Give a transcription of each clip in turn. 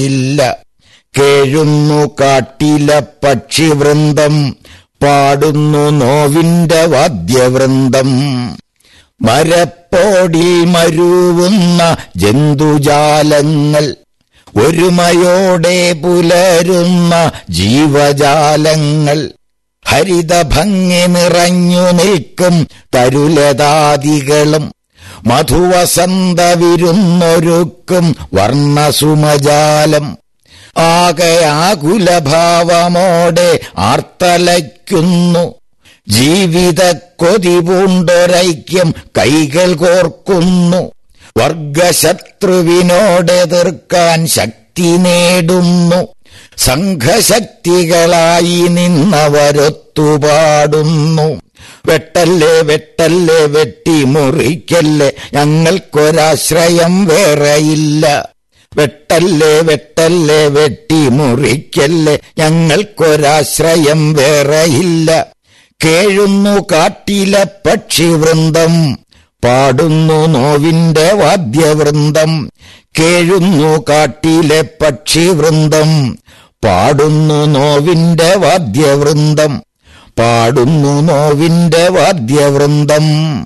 ഇല്ല കേഴുന്നു കാട്ടിലെ പക്ഷിവൃന്ദം പാടുന്നു നോവിന്റെ വാദ്യവൃന്ദം മരപ്പോടിൽ മരുവുന്ന ജന്തുജാലങ്ങൾ ഒരുമയോടെ പുലരുന്ന ജീവജാലങ്ങൾ ഹരിതഭംഗി നിറഞ്ഞു നിൽക്കും തരുലതാദികളും മധുവസന്ത വിരുന്നൊരുക്കും വർണ്ണസുമജാലം ആകെ ആകുലഭാവമോടെ ആർത്തലയ്ക്കുന്നു ജീവിത കൊതി പൂണ്ടൊരൈക്യം കൈകൾ കോർക്കുന്നു വർഗശത്രുവിനോടെതിർക്കാൻ ശക്തി നേടുന്നു സംഘശക്തികളായി നിന്നവരൊത്തുപാടുന്നു വെട്ടല്ലേ വെട്ടല്ലേ വെട്ടി മുറിക്കല്ലേ ഞങ്ങൾക്കൊരാശ്രയം വേറെയില്ല വെട്ടല്ലേ വെട്ടല്ലേ വെട്ടി മുറിക്കല്ലേ ഞങ്ങൾക്കൊരാശ്രയം വേറെയില്ല കേഴുന്നു കാട്ടിലെ പക്ഷിവൃന്ദം പാടുന്നു നോവിന്റെ വാദ്യവൃന്ദം കേഴുന്നു കാട്ടിലെ പക്ഷിവൃന്ദം പാടുന്നു നോവിന്റെ വാദ്യവൃന്ദം പാടുന്നു നോവിന്റെ വാദ്യവൃന്ദം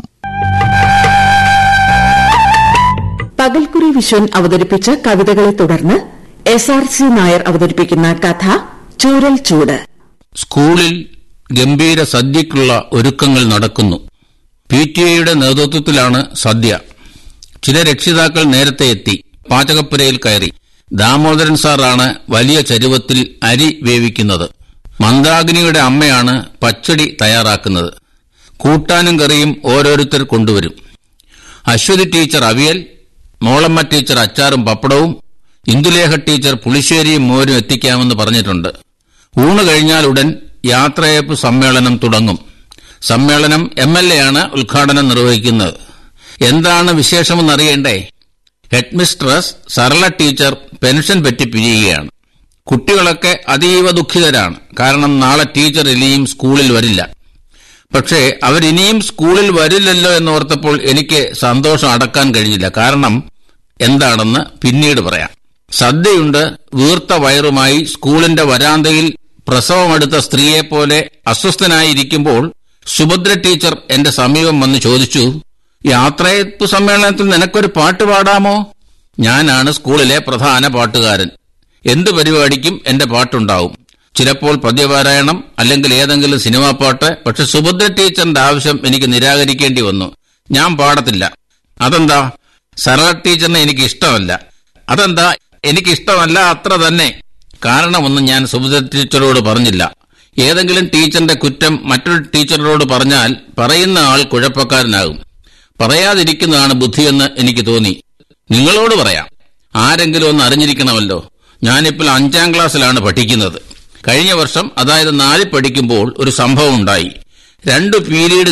പകൽക്കുറി വിശ്വൻ അവതരിപ്പിച്ച കവിതകളെ തുടർന്ന് എസ് ആർ സി നായർ അവതരിപ്പിക്കുന്ന കഥ ചൂരൽ ചൂട് സ്കൂളിൽ ഗംഭീര സദ്യയ്ക്കുള്ള ഒരുക്കങ്ങൾ നടക്കുന്നു പി ടി എയുടെ നേതൃത്വത്തിലാണ് സദ്യ ചില രക്ഷിതാക്കൾ നേരത്തെ എത്തി പാചകപ്പുരയിൽ കയറി ദാമോദരൻ സാറാണ് വലിയ ചരുവത്തിൽ അരി വേവിക്കുന്നത് മന്ദാകിനിയുടെ അമ്മയാണ് പച്ചടി തയ്യാറാക്കുന്നത് കൂട്ടാനും കറിയും ഓരോരുത്തർ കൊണ്ടുവരും അശ്വതി ടീച്ചർ അവിയൽ മോളമ്മ ടീച്ചർ അച്ചാറും പപ്പടവും ഇന്ദുലേഖ ടീച്ചർ പുളിശ്ശേരിയും മോരും എത്തിക്കാമെന്ന് പറഞ്ഞിട്ടുണ്ട് ഊണ് കഴിഞ്ഞാൽ ഉടൻ യാത്രയപ്പ് സമ്മേളനം തുടങ്ങും സമ്മേളനം എം എൽ എ ആണ് ഉദ്ഘാടനം നിർവഹിക്കുന്നത് എന്താണ് വിശേഷമെന്നറിയണ്ടേ ഹെഡ്മിസ്ട്രസ് സരള ടീച്ചർ പെൻഷൻ പറ്റി പിരിയുകയാണ് കുട്ടികളൊക്കെ അതീവ ദുഃഖിതരാണ് കാരണം നാളെ ടീച്ചർ ഇനിയും സ്കൂളിൽ വരില്ല പക്ഷേ അവരിനിയും സ്കൂളിൽ വരില്ലല്ലോ എന്നോർത്തപ്പോൾ എനിക്ക് സന്തോഷം അടക്കാൻ കഴിഞ്ഞില്ല കാരണം എന്താണെന്ന് പിന്നീട് പറയാം സദ്യയുണ്ട് വീർത്ത വയറുമായി സ്കൂളിന്റെ വരാന്തയിൽ പ്രസവമെടുത്ത സ്ത്രീയെപ്പോലെ അസ്വസ്ഥനായിരിക്കുമ്പോൾ സുഭദ്ര ടീച്ചർ എന്റെ സമീപം വന്ന് ചോദിച്ചു യാത്രയപ്പ് സമ്മേളനത്തിൽ നിനക്കൊരു പാട്ട് പാടാമോ ഞാനാണ് സ്കൂളിലെ പ്രധാന പാട്ടുകാരൻ എന്ത് പരിപാടിക്കും എന്റെ പാട്ടുണ്ടാവും ചിലപ്പോൾ പദ്യപാരായണം അല്ലെങ്കിൽ ഏതെങ്കിലും സിനിമാ പാട്ട് പക്ഷെ സുഭദ്ര ടീച്ചറിന്റെ ആവശ്യം എനിക്ക് നിരാകരിക്കേണ്ടി വന്നു ഞാൻ പാടത്തില്ല അതെന്താ സരള ടീച്ചറിനെ എനിക്ക് ഇഷ്ടമല്ല അതെന്താ എനിക്ക് ഇഷ്ടമല്ല അത്ര തന്നെ കാരണമൊന്നും ഞാൻ സുഭദ്ര ടീച്ചറോട് പറഞ്ഞില്ല ഏതെങ്കിലും ടീച്ചറിന്റെ കുറ്റം മറ്റൊരു ടീച്ചറോട് പറഞ്ഞാൽ പറയുന്ന ആൾ കുഴപ്പക്കാരനാകും പറയാതിരിക്കുന്നതാണ് ബുദ്ധിയെന്ന് എനിക്ക് തോന്നി നിങ്ങളോട് പറയാം ആരെങ്കിലും ഒന്ന് അറിഞ്ഞിരിക്കണമല്ലോ ഞാനിപ്പോൾ അഞ്ചാം ക്ലാസ്സിലാണ് പഠിക്കുന്നത് കഴിഞ്ഞ വർഷം അതായത് നാലിൽ പഠിക്കുമ്പോൾ ഒരു സംഭവം ഉണ്ടായി രണ്ടു പീരീഡ്